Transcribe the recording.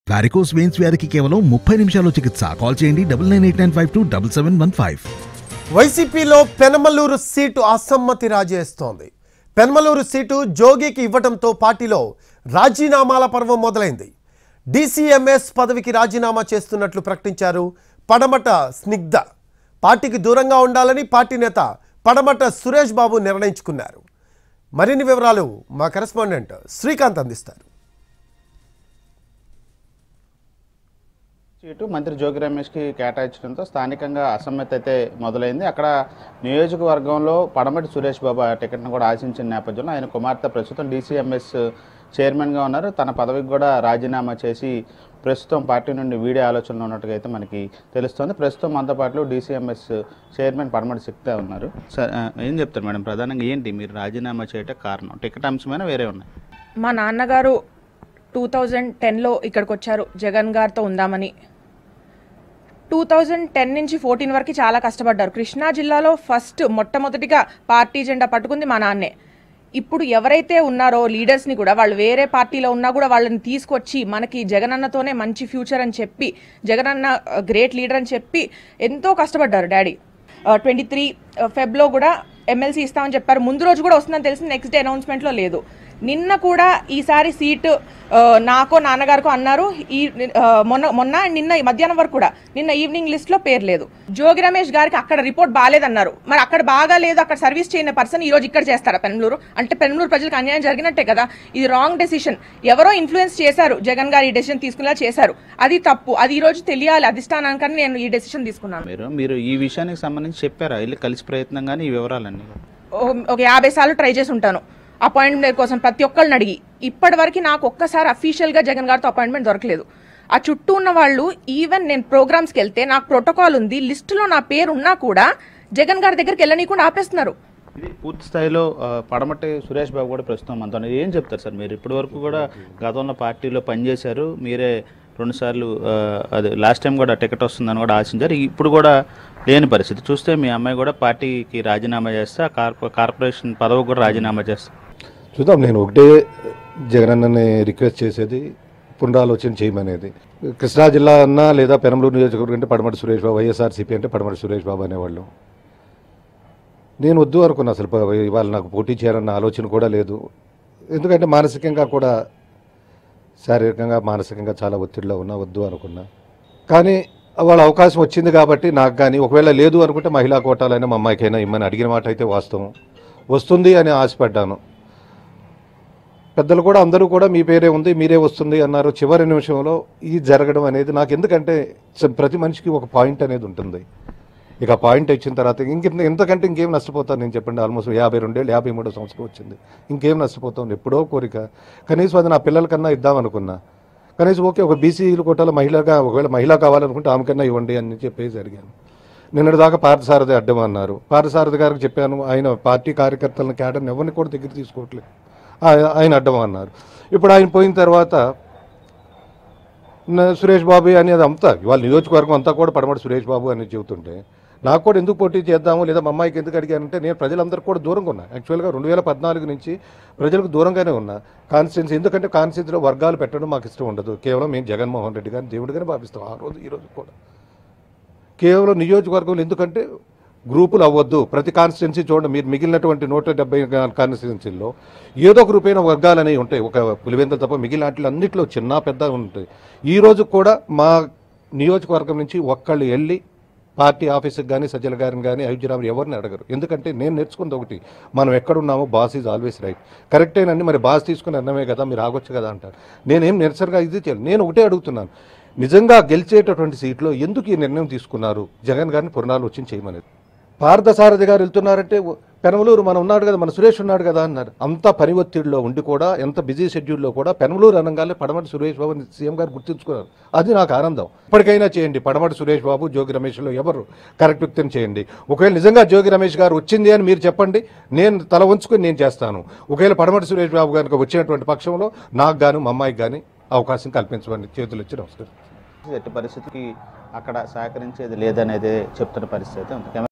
Varicose veins వ్యాధికి కేవలం ముప్పై నిమిషాల్లో చికిత్స కాల్ చేయండి double nine eight nine five two double seven one five వైసీపీలో పెనమలూరు సీటు అసమ్మతి రాజేస్తోంది పెనమలూరు సీటు జోగికి ఇవ్వడంతో పార్టీలో రాజీనామాల పర్వం మొదలైంది డీసీఎంఎస్ పదవికి రాజీనామా చేస్తున్నట్లు ప్రకటించారు పడమట స్నిగ్ధ పార్టీకి దూరంగా ఉండాలని పార్టీ నేత పడమట సురేష్ బాబు నిర్ణయించుకున్నారు మరిన్ని వివరాలు మా కరెస్పాండెంట్ శ్రీకాంత్ అందిస్తారు సీటు మంత్రి జోగి రమేష్కి కేటాయించడంతో స్థానికంగా అసమ్మతి అయితే మొదలైంది అక్కడ నియోజకవర్గంలో పడమటి సురేష్ బాబు ఆ టికెట్ను కూడా ఆశించిన నేపథ్యంలో ఆయన కుమార్తె ప్రస్తుతం డీసీఎంఎస్ చైర్మన్గా ఉన్నారు తన పదవికి కూడా రాజీనామా చేసి ప్రస్తుతం పార్టీ నుండి వీడే ఆలోచనలో ఉన్నట్టుగా అయితే మనకి తెలుస్తోంది ప్రస్తుతం మనతో పాటు డీసీఎంఎస్ చైర్మన్ పడమటి శక్తి ఉన్నారు సార్ ఆ, ఏం చెప్తారు మేడం ప్రధానంగా ఏంటి మీరు రాజీనామా చేయటం కారణం టికెట్ అంశమైనా వేరే ఉన్నాయి మా నాన్నగారు టూ థౌజండ్ టెన్లో ఇక్కడికి వచ్చారు జగన్ గారితో ఉందామని టూ థౌజండ్ టెన్ నుంచి ఫోర్టీన్ వరకు చాలా కష్టపడ్డారు కృష్ణా జిల్లాలో ఫస్ట్ మొట్టమొదటిగా పార్టీ జెండా పట్టుకుంది మా నాన్నే ఇప్పుడు ఎవరైతే ఉన్నారో లీడర్స్ని కూడా వాళ్ళు వేరే పార్టీలో ఉన్నా కూడా వాళ్ళని తీసుకొచ్చి మనకి జగనన్నతోనే మంచి ఫ్యూచర్ అని చెప్పి జగనన్న గ్రేట్ లీడర్ అని చెప్పి ఎంతో కష్టపడ్డారు డాడీ ట్వంటీ త్రీ ఫెబ్లో కూడా ఎమ్మెల్సీ ఇస్తామని చెప్పారు ముందు రోజు కూడా వస్తుందని తెలిసి నెక్స్ట్ డే అనౌన్స్మెంట్లో లేదు నిన్న కూడా ఈసారి సీటు ఆ, నాకో నాన్నగారికో అన్నారు ఈ ఆ, మొన్న మొన్న నిన్న ఈ మధ్యాహ్నం వరకు కూడా నిన్న ఈవినింగ్ లిస్ట్లో పేరు లేదు జోగి రమేష్ గారికి అక్కడ రిపోర్ట్ బాగాలేదన్నారు మరి అక్కడ బాగా లేదు అక్కడ సర్వీస్ చేయని పర్సన్ ఈ రోజు ఇక్కడ చేస్తారా పెనమలూరు అంటే పెనమలూరు ప్రజలకు అన్యాయం జరిగినట్టే కదా ఇది రాంగ్ డెసిషన్ ఎవరో ఇన్ఫ్లుయెన్స్ చేశారు జగన్ గారు ఈ డెసిషన్ తీసుకునేలా చేశారు అది తప్పు అది ఈ రోజు తెలియాలి అధిష్టానానికని నేను ఈ డెసిషన్ తీసుకున్నాను మీరు మీరు ఈ విషయానికి సంబంధించి చెప్పారా వెళ్ళి కలిసి ప్రయత్నం కానీ ఈ వివరాలన్నీ ఓ- ఒక యాభై సార్లు ట్రై చేసి ఉంటాను అపాయింట్మెంట్ కోసం ప్రతి ఒక్కళ్ళని అడిగి ఇప్పటి వరకు నాకు ఒక్కసారి అఫీషియల్గా జగన్ గారితో అపాయింట్మెంట్ దొరకలేదు ఆ చుట్టూ ఉన్న వాళ్ళు ఈవెన్ నేను ప్రోగ్రామ్స్కి వెళ్తే నాకు ప్రోటోకాల్ ఉంది లిస్టులో నా పేరు ఉన్నా కూడా జగన్ గారి దగ్గరికి వెళ్ళనీయకుండా ఆపేస్తున్నారు ఇది పూర్తి స్థాయిలో ఆ, పడమటి సురేష్ బాబు కూడా ప్రస్తుతం మనతో ఉన్నారు. ఏం చెప్తారు సార్ మీరు ఇప్పటి వరకు కూడా గతంలో పార్టీలో పనిచేశారు మీరే రెండుసార్లు ఆ, అది లాస్ట్ టైం కూడా టికెట్ వస్తుందని కూడా ఆశించారు ఇప్పుడు కూడా లేని పరిస్థితి చూస్తే మీ అమ్మాయి కూడా పార్టీకి రాజీనామా చేస్తే ఆ కార్పొ కార్పొరేషన్ పదవి కూడా రాజీనామా చేస్తారు చూద్దాం నేను ఒకటే జగనన్నని రిక్వెస్ట్ చేసేది పునరాలోచన చేయమనేది కృష్ణా జిల్లా అన్నా లేదా పెనంలూరు నియోజకవర్గం అంటే పడమటి సురేష్ బాబు వైఎస్ఆర్సీపీ అంటే పడమటి సురేష్ బాబు అనేవాళ్ళు నేను వద్దు అనుకున్నా అసలు ప- ఇవాళ నాకు పోటీ చేయాలన్న ఆలోచన కూడా లేదు ఎందుకంటే మానసికంగా కూడా శారీరకంగా మానసికంగా చాలా ఒత్తిడిలో ఉన్నా వద్దు అనుకున్నా కానీ వాళ్ళ అవకాశం వచ్చింది కాబట్టి నాకు కానీ ఒకవేళ లేదు అనుకుంటే మహిళా కోటాలైనా మా అమ్మాయికైనా ఇమ్మని అడిగిన మాట అయితే వాస్తవం వస్తుంది అని ఆశపడ్డాను పెద్దలు కూడా అందరూ కూడా మీ పేరే ఉంది మీరే వస్తుంది అన్నారు చివరి నిమిషంలో ఈ జరగడం అనేది నాకు ఎందుకంటే స- ప్రతి మనిషికి ఒక పాయింట్ అనేది ఉంటుంది ఇక ఆ పాయింట్ వచ్చిన తర్వాత ఇంక ఎంతకంటే ఇంకేం నష్టపోతాను నేను చెప్పండి ఆల్మోస్ట్ యాభై రెండేళ్ళు యాభై మూడో సంవత్సరం వచ్చింది ఇంకేం నష్టపోతాను ఎప్పుడో కోరిక కనీసం అది నా పిల్లలకన్నా ఇద్దామనుకున్నా కనీసం ఓకే ఒక బీసీలు కోటాలో మహిళగా ఒకవేళ మహిళ కావాలనుకుంటే ఆమెకన్నా ఇవ్వండి అని చెప్పేసి అడిగాను నిన్నటి దాకా పార్థసారథి అడ్డం అన్నారు పార్థసారథి గారికి చెప్పాను ఆయన పార్టీ కార్యకర్తలను క్యాడర్ని ఎవరిని కూడా దగ్గర తీసుకోవట్లేదు ఆ- ఆయన అడ్డం అన్నారు ఇప్పుడు ఆయన పోయిన తర్వాత నా సురేష్ బాబు అనేది అంతా ఇవాళ నియోజకవర్గం అంతా కూడా పడమటి సురేష్ బాబు అని చెబుతుంటే నాకు కూడా ఎందుకు పోటీ చేద్దాము లేదా మా అమ్మాయికి ఎందుకు అడిగానంటే నేను ప్రజలందరికీ కూడా దూరంగా ఉన్నా యాక్చువల్గా రెండు వేల పద్నాలుగు నుంచి ప్రజలకు దూరంగానే ఉన్నా కాన్స్టిట్యున్సీ ఎందుకంటే కాన్స్టిట్యున్సీలో వర్గాలు పెట్టడం మాకు ఇష్టం ఉండదు కేవలం మేము జగన్మోహన్ రెడ్డి గారిని దేవుడిగానే భావిస్తాం ఆ రోజు ఈ రోజు కూడా కేవలం నియోజకవర్గంలో ఎందుకంటే గ్రూపులు అవ్వద్దు ప్రతి కాన్స్టిట్యున్సీ చూడండి మీరు మిగిలినటువంటి నూట డెబ్బై కాన్స్టిట్యున్సీల్లో ఏదో ఒక రూపైన వర్గాలు అనేవి ఉంటాయి ఒక పులివెందులు తప్ప మిగిలిన వాటిలో అన్నింటిలో చిన్న పెద్ద ఉంటాయి ఈ రోజు కూడా మా నియోజకవర్గం నుంచి ఒక్కళ్ళు వెళ్ళి పార్టీ ఆఫీస్కి కానీ సజ్జల గారిని కానీ అయోధ్యరాము ఎవరిని అడగరు ఎందుకంటే నేను నేర్చుకుంది ఒకటి మనం ఎక్కడున్నామో బాస్ ఈజ్ ఆల్వేస్ రైట్ కరెక్టేనండి మరి బాస్ తీసుకుని అన్నమే కదా మీరు ఆగొచ్చు కదా అంటారు నేనేం నిరసనగా ఇది చేయను నేను ఒకటే అడుగుతున్నాను నిజంగా గెలిచేటటువంటి సీట్లో ఎందుకు ఈ నిర్ణయం తీసుకున్నారు జగన్ గారిని పునరాలోచన చేయమనేది పార్థసారథి గారు వెళ్తున్నారంటే ఓ- పెనమలూరు మనం ఉన్నాడు కదా మన సురేష్ ఉన్నాడు కదా అన్నారు అంత పని ఒత్తిడిలో ఉండి కూడా ఎంత బిజీ షెడ్యూల్లో కూడా పెనమలూరు అనగానే పడమటి సురేష్ బాబుని సీఎం గారు గుర్తుంచుకున్నారు అది నాకు ఆనందం ఇప్పటికైనా చేయండి పడమటి సురేష్ బాబు జోగి రమేష్లో ఎవరు కరెక్ట్ వ్యక్తిని చేయండి ఒకవేళ నిజంగా జోగి రమేష్ గారు వచ్చింది అని మీరు చెప్పండి నేను తల ఉంచుకొని నేను చేస్తాను ఒకవేళ పడమటి సురేష్ బాబు గారికి వచ్చినటువంటి పక్షంలో నాకు గాను మా అమ్మాయికి కానీ అవకాశం కల్పించమని చేతులు ఇచ్చి నమస్కారం ఎట్టి పరిస్థితికి అక్కడ సహకరించేది లేదనేది చెప్తున్న పరిస్థితి అయితే ఉంది